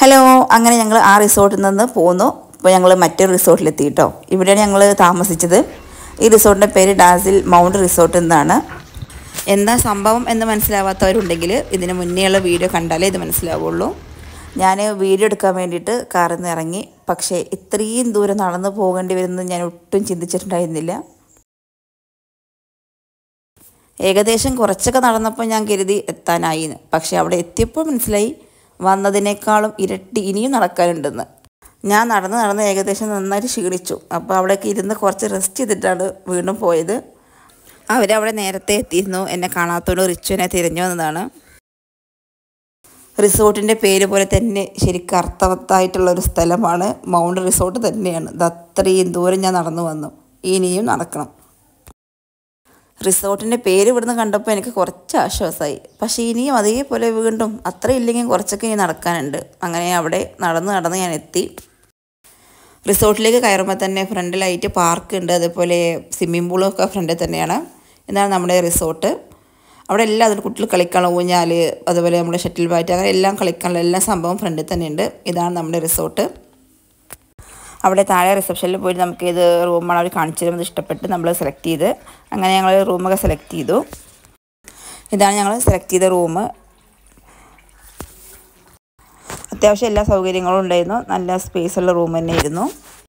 hello അങ്ങനെ ഞങ്ങൾ ആ റിസോർട്ടിൽ നിന്ന് പോന്നു ഇപ്പോൾ ഞങ്ങൾ മറ്റൊരു റിസോർട്ടിലെത്തി കേട്ടോ ഇവിടെയാണ് ഞങ്ങൾ താമസിച്ചത് ഈ റിസോർട്ടിൻ്റെ പേര് ഡാസിൽ മൗണ്ട് റിസോർട്ട് എന്നാണ് എന്താ സംഭവം എന്ന് മനസ്സിലാവാത്തവരുണ്ടെങ്കിൽ ഇതിന് മുന്നേയുള്ള വീഡിയോ കണ്ടാലേ ഇത് മനസ്സിലാവുള്ളൂ ഞാൻ വീഡിയോ എടുക്കാൻ വേണ്ടിയിട്ട് കാറിൽ നിന്ന് ഇറങ്ങി പക്ഷേ ഇത്രയും ദൂരം നടന്നു പോകേണ്ടി വരുന്നത് ഞാൻ ഒട്ടും ചിന്തിച്ചിട്ടുണ്ടായിരുന്നില്ല ഏകദേശം കുറച്ചൊക്കെ നടന്നപ്പോൾ ഞാൻ കരുതി എത്താനായിന്ന് പക്ഷേ അവിടെ എത്തിയപ്പോൾ മനസ്സിലായി വന്നതിനേക്കാളും ഇരട്ടി ഇനിയും നടക്കാനുണ്ടെന്ന് ഞാൻ നടന്ന് നടന്ന് ഏകദേശം നന്നായിട്ട് ക്ഷീണിച്ചു അപ്പോൾ അവിടേക്ക് ഇരുന്ന് കുറച്ച് റെസ്റ്റ് ചെയ്തിട്ടാണ് വീണ്ടും പോയത് അവരവിടെ നേരത്തെ എത്തിയിരുന്നു എന്നെ കാണാത്തോണ്ട് റിച്ചുവിനെ തിരഞ്ഞു വന്നതാണ് റിസോർട്ടിൻ്റെ പേര് പോലെ തന്നെ ശരിക്കും അർത്ഥവത്തായിട്ടുള്ള ഒരു സ്ഥലമാണ് മൗണ്ട് റിസോർട്ട് തന്നെയാണ് ഇത് അത്രയും ദൂരം ഞാൻ നടന്നു വന്നു ഇനിയും നടക്കണം റിസോർട്ടിൻ്റെ പേര് ഇവിടുന്ന് കണ്ടപ്പോൾ എനിക്ക് കുറച്ച് ആശ്വാസമായി പക്ഷേ ഇനിയും അതേപോലെ വീണ്ടും അത്ര ഇല്ലെങ്കിൽ കുറച്ചൊക്കെ ഇനി നടക്കാനുണ്ട് അങ്ങനെ അവിടെ നടന്ന് നടന്ന് ഞാൻ എത്തി റിസോർട്ടിലേക്ക് കയറുമ്പോൾ തന്നെ ഫ്രണ്ടിലായിട്ട് പാർക്ക് ഉണ്ട് അതേപോലെ സ്വിമ്മിംഗ് പൂളും ഒക്കെ ഫ്രണ്ടിൽ തന്നെയാണ് ഇതാണ് നമ്മുടെ റിസോർട്ട് അവിടെ എല്ലാം അതിൽ കുട്ടികൾ കളിക്കാനുള്ള ഊഞ്ഞാൽ അതുപോലെ നമ്മുടെ ഷട്ടിൽ ബാറ്റ് അങ്ങനെ എല്ലാം കളിക്കാനുള്ള എല്ലാ സംഭവം ഫ്രണ്ടിൽ തന്നെയുണ്ട് ഇതാണ് നമ്മുടെ റിസോർട്ട് അവിടെ താഴെ റിസപ്ഷനിൽ പോയിട്ട് നമുക്ക് ഇത് റൂമാണ് അവർ കാണിച്ചു തരുന്നത് ഇഷ്ടപ്പെട്ട് നമ്മൾ സെലക്ട് ചെയ്ത് അങ്ങനെ ഞങ്ങൾ റൂമൊക്കെ സെലക്ട് ചെയ്തു ഇതാണ് ഞങ്ങൾ സെലക്ട് ചെയ്ത റൂം അത്യാവശ്യം എല്ലാ സൗകര്യങ്ങളും ഉണ്ടായിരുന്നു നല്ല സ്പേസ് ഉള്ള റൂം തന്നെയായിരുന്നു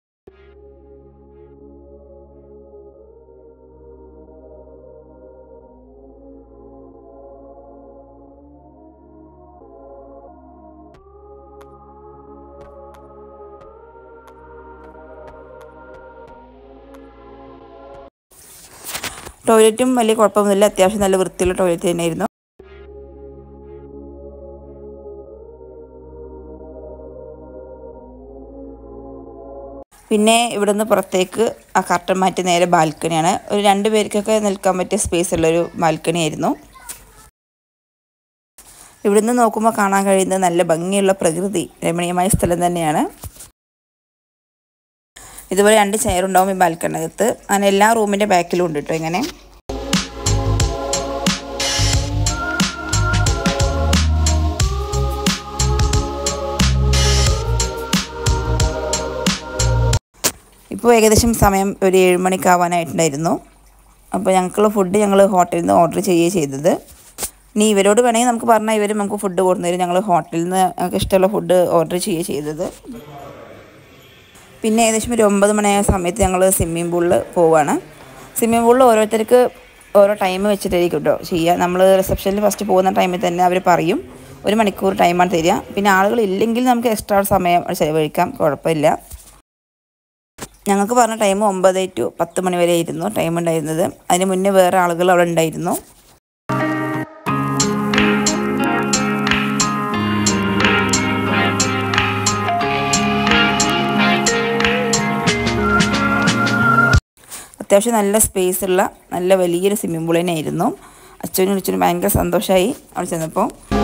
ടോയ്ലറ്റും വലിയ കുഴപ്പമൊന്നുമില്ല അത്യാവശ്യം നല്ല വൃത്തിയുള്ള ടോയ്ലറ്റ് തന്നെയായിരുന്നു പിന്നെ ഇവിടുന്ന് പുറത്തേക്ക് ആ കർട്ടൻ മാറ്റി നേരെ ബാൽക്കണിയാണ് ഒരു രണ്ട് പേർക്കൊക്കെ നിൽക്കാൻ പറ്റിയ സ്പേസ് ഉള്ളൊരു ബാൽക്കണി ആയിരുന്നു ഇവിടുന്ന് നോക്കുമ്പോൾ കാണാൻ കഴിയുന്നത് നല്ല ഭംഗിയുള്ള പ്രകൃതി രമണീയമായ സ്ഥലം തന്നെയാണ് ഇതുപോലെ രണ്ട് ചെയർ ഉണ്ടാവും ഈ ബാൽക്കണിനകത്ത് അങ്ങനെ എല്ലാ റൂമിൻ്റെ ബാക്കിലും ഉണ്ട് കേട്ടോ ഇങ്ങനെ ഇപ്പോൾ ഏകദേശം സമയം ഒരു ഏഴ് മണിക്കാവാനായിട്ടുണ്ടായിരുന്നു അപ്പോൾ ഞങ്ങൾക്കുള്ള ഫുഡ് ഞങ്ങൾ ഹോട്ടലിൽ നിന്ന് ഓർഡർ ചെയ്യുകയാണ് ചെയ്തത് ഇനി ഇവരോട് വേണമെങ്കിൽ നമുക്ക് പറഞ്ഞാൽ ഇവർ നമുക്ക് ഫുഡ് കൊടുന്നേരും ഞങ്ങൾ ഹോട്ടലിൽ നിന്ന് ഞങ്ങൾക്ക് ഇഷ്ടമുള്ള ഫുഡ് ഓർഡർ ചെയ്യുകയാണ് ചെയ്തത് പിന്നെ ഏകദേശം ഒരു ഒമ്പത് മണിയായ സമയത്ത് ഞങ്ങൾ സ്വിമ്മിംഗ് പൂളിൽ പോവുകയാണ് സ്വിമ്മിംഗ് പൂളിൽ ഓരോരുത്തർക്ക് ഓരോ ടൈം വെച്ചിട്ടായിരിക്കും കേട്ടോ ചെയ്യുക നമ്മൾ റിസപ്ഷനിൽ ഫസ്റ്റ് പോകുന്ന ടൈമിൽ തന്നെ അവർ പറയും ഒരു മണിക്കൂർ ടൈമാണ് തരിക പിന്നെ ആളുകൾ ഇല്ലെങ്കിൽ നമുക്ക് എക്സ്ട്രാ സമയം ചിലവഴിക്കാം കുഴപ്പമില്ല ഞങ്ങൾക്ക് പറഞ്ഞ ടൈം ഒമ്പത് ടു പത്ത് മണി വരെ ആയിരുന്നു ടൈം ഉണ്ടായിരുന്നത് അതിന് മുന്നേ വേറെ ആളുകൾ അവിടെ ഉണ്ടായിരുന്നു അത്യാവശ്യം നല്ല സ്പേസ് ഉള്ള നല്ല വലിയൊരു സ്വിമ്മിംഗ് പൂൾ തന്നെയായിരുന്നു അച്ഛനും അച്ഛനും ഭയങ്കര സന്തോഷമായി അവിടെ ചെന്നപ്പോൾ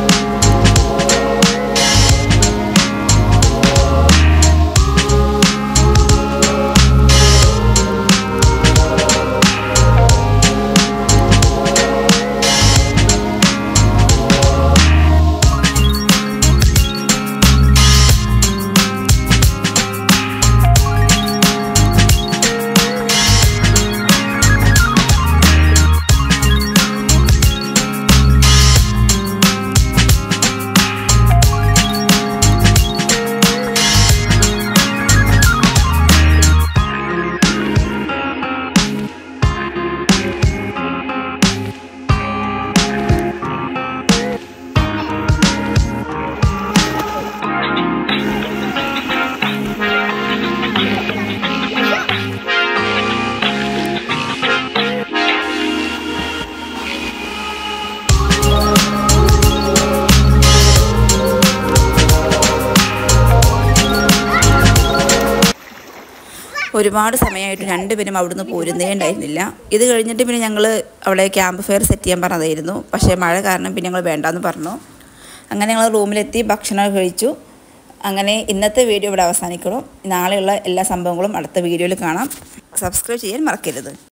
ഒരുപാട് സമയമായിട്ട് രണ്ടുപേരും അവിടുന്ന് പോരുന്നേ ഉണ്ടായിരുന്നില്ല ഇത് കഴിഞ്ഞിട്ട് പിന്നെ ഞങ്ങൾ അവിടെ ക്യാമ്പ് ഫെയർ സെറ്റ് ചെയ്യാൻ പറഞ്ഞതായിരുന്നു പക്ഷേ മഴ കാരണം പിന്നെ ഞങ്ങൾ വേണ്ടാന്ന് പറഞ്ഞു അങ്ങനെ ഞങ്ങൾ റൂമിലെത്തി ഭക്ഷണം കഴിച്ചു അങ്ങനെ ഇന്നത്തെ വീഡിയോ ഇവിടെ അവസാനിക്കണം നാളെയുള്ള എല്ലാ സംഭവങ്ങളും അടുത്ത വീഡിയോയിൽ കാണാം സബ്സ്ക്രൈബ് ചെയ്യാൻ മറക്കരുത്